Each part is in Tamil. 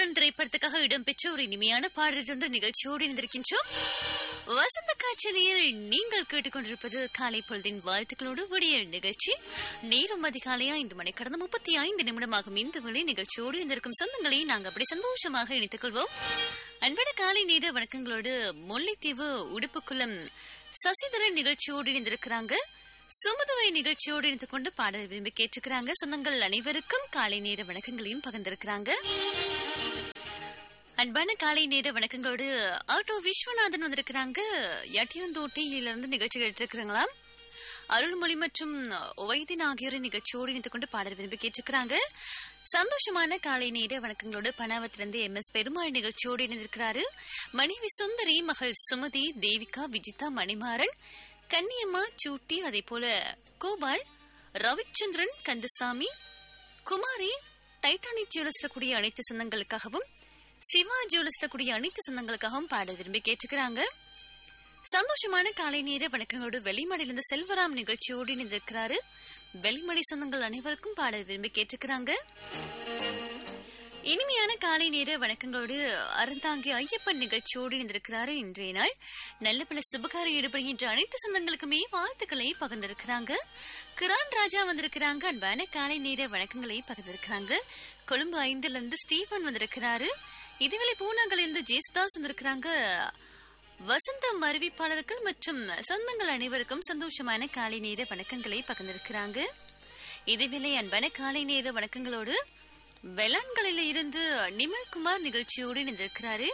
சந்திரன் திரைப்படத்துக்காக இடம்பெற்ற ஒரு இனிமையான பாடல் தந்த நிகழ்ச்சியோடு இணைந்திருக்கின்றோம் வசந்த காட்சியில் நீங்கள் கேட்டுக்கொண்டிருப்பது காலை பொழுதின் வாழ்த்துக்களோடு விடிய நிகழ்ச்சி நேரம் அதிகாலையா ஐந்து மணி கடந்த முப்பத்தி ஐந்து நிமிடமாகும் இந்த வேளை நிகழ்ச்சியோடு இருந்திருக்கும் சொந்தங்களை நாங்கள் அப்படி சந்தோஷமாக இணைத்துக் கொள்வோம் அன்பான காலை நேர வணக்கங்களோடு முல்லைத்தீவு உடுப்புக்குளம் சசிதரன் நிகழ்ச்சியோடு இணைந்திருக்கிறாங்க சுமதுவை நிகழ்ச்சியோடு இணைந்து கொண்டு பாடல் விரும்பி கேட்டிருக்கிறாங்க சொந்தங்கள் அனைவருக்கும் காலை நேர வணக்கங்களையும் பகிர்ந்திருக்கிறாங்க அன்பான காலை நேர வணக்கங்களோடு ஆட்டோ விஸ்வநாதன் வந்திருக்கிறாங்க யட்டியந்தோட்டையில இருந்து நிகழ்ச்சி கேட்டிருக்கிறாங்களாம் அருள்மொழி மற்றும் வைத்தின் ஆகியோரை நிகழ்ச்சியோடு இணைந்து கொண்டு பாடல் விரும்பி கேட்டிருக்கிறாங்க சந்தோஷமான காலை நேர வணக்கங்களோடு பணாவத்திலிருந்து எம் எஸ் பெருமாள் நிகழ்ச்சியோடு இணைந்திருக்கிறாரு மனைவி சுந்தரி மகள் சுமதி தேவிகா விஜிதா மணிமாறன் கன்னியம்மா சூட்டி அதே போல கோபால் ரவிச்சந்திரன் கந்தசாமி குமாரி டைட்டானிக் ஜுவல்ஸ்ல கூடிய அனைத்து சொந்தங்களுக்காகவும் சிவா ஜுவல்ஸ்ல கூடிய அனைத்து சொந்தங்களுக்காகவும் பாட விரும்பி கேட்டுக்கிறாங்க சந்தோஷமான காலை நேர வணக்கங்களோடு வெளிமடையிலிருந்து செல்வராம் நிகழ்ச்சியோடு இணைந்திருக்கிறாரு வெளிமடை சொந்தங்கள் அனைவருக்கும் பாட விரும்பி கேட்டுக்கிறாங்க இனிமையான காலை நேர வணக்கங்களோடு அறந்தாங்கி ஐயப்பன் நிகழ்ச்சியோடு இணைந்திருக்கிறாரு இன்றைய நாள் நல்ல பல சுபகார ஈடுபடுகின்ற அனைத்து சொந்தங்களுக்குமே வாழ்த்துக்களை பகிர்ந்திருக்கிறாங்க கிரான் ராஜா வந்திருக்கிறாங்க அன்பான காலை நேர வணக்கங்களை பகிர்ந்திருக்கிறாங்க கொழும்பு ஐந்துல இருந்து ஸ்டீபன் வந்திருக்கிறாரு இதுவேளை பூனாங்கல் இருந்து ஜேசுதாஸ் வந்திருக்கிறாங்க வசந்தம் அறிவிப்பாளர்கள் மற்றும் சொந்தங்கள் அனைவருக்கும் சந்தோஷமான காலை நேர வணக்கங்களை பகிர்ந்திருக்கிறாங்க இதுவேளை அன்பான காலை நேர வணக்கங்களோடு வெளான்களில் இருந்து நிமல்குமார் நிகழ்ச்சியோடு இணைந்திருக்கிறாரு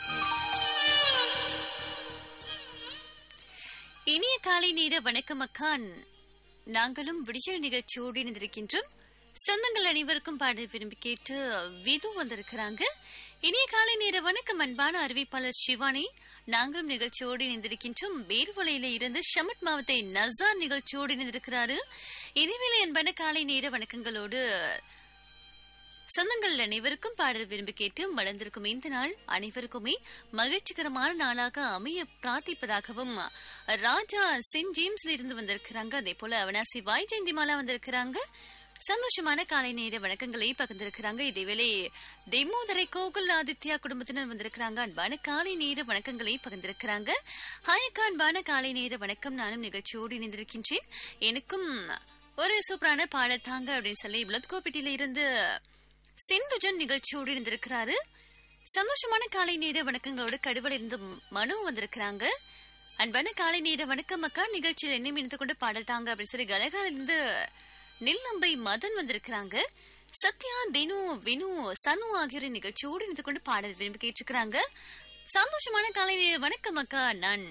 இனிய காலை நேர வணக்கம் அக்கான் நாங்களும் விடியல் நிகழ்ச்சியோடு இணைந்திருக்கின்றோம் சொந்தங்கள் அனைவருக்கும் பாட விரும்பி கேட்டு விது வந்திருக்கிறாங்க இனிய காலை நேர வணக்கம் அன்பான அறிவிப்பாளர் சிவானி நாங்களும் நிகழ்ச்சியோடு இணைந்திருக்கின்றோம் வேர்வலையில இருந்து ஷமட் மாவத்தை நசார் நிகழ்ச்சியோடு இணைந்திருக்கிறாரு இதேவேளை அன்பான காலை நேர வணக்கங்களோடு சொந்தங்கள் அனைவருக்கும் பாடல் விரும்பி கேட்டு வளர்ந்திருக்கும் இந்த நாள் அனைவருக்குமே மகிழ்ச்சிகரமான நாளாக அமைய பிரார்த்திப்பதாகவும் ராஜா சென்ட் ஜேம்ஸ்ல இருந்து வந்திருக்கிறாங்க அதே போல அவனாசி வாய் ஜெயந்திமாலா வந்திருக்கிறாங்க சந்தோஷமான காலை நேர வணக்கங்களை பகிர்ந்திருக்கிறாங்க இதேவேளை தெம்மோதரை கோகுல் ஆதித்யா குடும்பத்தினர் வந்திருக்கிறாங்க அன்பான காலை நேர வணக்கங்களை பகிர்ந்திருக்கிறாங்க ஹாயக்கா அன்பான காலை நேர வணக்கம் நானும் நிகழ்ச்சியோடு இணைந்திருக்கின்றேன் எனக்கும் ஒரு சூப்பரான பாடல் தாங்க அப்படின்னு சொல்லி விளத்கோப்பேட்டியில இருந்து சிந்துஜன் நிகழ்ச்சியோடு இருந்திருக்கிறாரு சந்தோஷமான காலை நேர வணக்கங்களோடு கடுவல் இருந்து மனு வந்திருக்கிறாங்க அன்பான காலை நேர வணக்கம் அக்கா நிகழ்ச்சியில் என்ன இணைந்து கொண்டு பாடல் தாங்க அப்படின்னு சொல்லி கலகால இருந்து நெல்லம்பை மதன் வந்திருக்கிறாங்க சத்யா தினு வினு சனு ஆகியோரின் நிகழ்ச்சியோடு இணைந்து கொண்டு பாடல் விரும்பி கேட்டிருக்கிறாங்க சந்தோஷமான காலை நேர வணக்கம் அக்கா நான்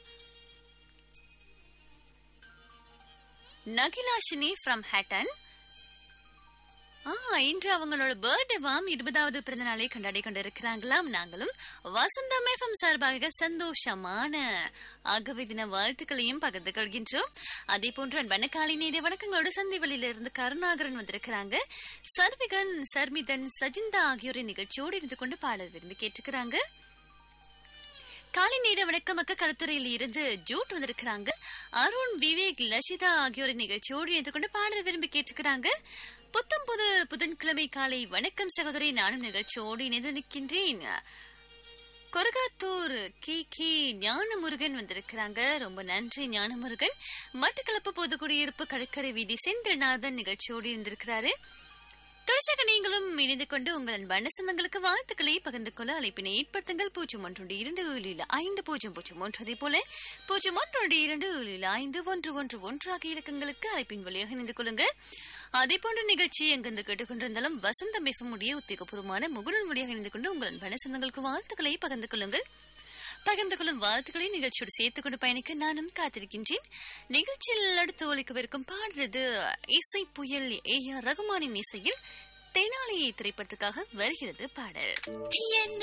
நகிலாஷினி ஃப்ரம் ஹேட்டன் ஆ இன்று அவங்களோட பர்த்டேவாம் இருபதாவது பிறந்த நாளை கொண்டாடி கொண்டிருக்கிறாங்களாம் நாங்களும் வசந்தம் எஃப்எம் சார்பாக சந்தோஷமான ஆகவே தின வாழ்த்துக்களையும் பகிர்ந்து கொள்கின்றோம் அதே போன்று அன்பான காலை நேர வணக்கங்களோடு சந்திவெளியில இருந்து கருணாகரன் வந்திருக்கிறாங்க சர்விகன் சர்மிதன் சஜிந்தா ஆகியோரின் நிகழ்ச்சியோடு இருந்து கொண்டு பாடல் விரும்பி கேட்டுக்கிறாங்க காலை நேர வணக்கம் அக்க கருத்துறையில் இருந்து ஜூட் வந்திருக்கிறாங்க அருண் விவேக் லஷிதா ஆகியோரின் நிகழ்ச்சியோடு இணைந்து கொண்டு பாடல் விரும்பி கேட்டுக்கிறாங்க புத்தம் புது புதன்கிழமை காலை வணக்கம் சகோதரி நானும் நிகழ்ச்சியோடு இணைந்து நிற்கின்றேன் கொரகாத்தூர் கே கே ஞானமுருகன் வந்திருக்கிறாங்க ரொம்ப நன்றி ஞானமுருகன் மட்டக்களப்பு பொதுக்குடியிருப்பு கடற்கரை வீதி செந்திரநாதன் நிகழ்ச்சியோடு இருந்திருக்கிறாரு தொடர்ச்சியாக நீங்களும் இணைந்து கொண்டு உங்கள் அன்பான சொந்தங்களுக்கு வாழ்த்துக்களை பகிர்ந்து கொள்ள அழைப்பினை ஏற்படுத்துங்கள் பூஜ்ஜியம் ஒன்று இரண்டு ஏழில் ஐந்து பூஜ்ஜியம் பூஜ்ஜியம் ஒன்று அதே போல பூஜ்ஜியம் ஒன்று இரண்டு ஏழில் ஐந்து ஒன்று ஒன்று ஒன்று ஆகிய இலக்கங்களுக்கு அழைப்பின் வழியாக இணைந்து கொள்ளுங்க அதே போன்ற நிகழ்ச்சி எங்கிருந்து கேட்டுக்கொண்டிருந்தாலும் வசந்த மிகமுடைய உத்தியோகபூர்வமான முகுடன் வழியாக இணைந்து கொண்டு உங்கள் அன்பான சொந்தங்களுக்கு வாழ்த்துக்களை பகிர்ந்து கொள்ளுங்கள் பகிர்ந்து கொள்ளும் வாழ்த்துக்களை நிகழ்ச்சியோடு சேர்த்துக் கொண்டு பயணிக்க நானும் காத்திருக்கின்றேன் நிகழ்ச்சியில் அடுத்து ஒழிக்கவிருக்கும் பாடுறது இசை புயல் ஏ ஆர் ரகுமானின் இசையில் தெனாலியை திரைப்படத்துக்காக வருகிறது பாடல் என்ன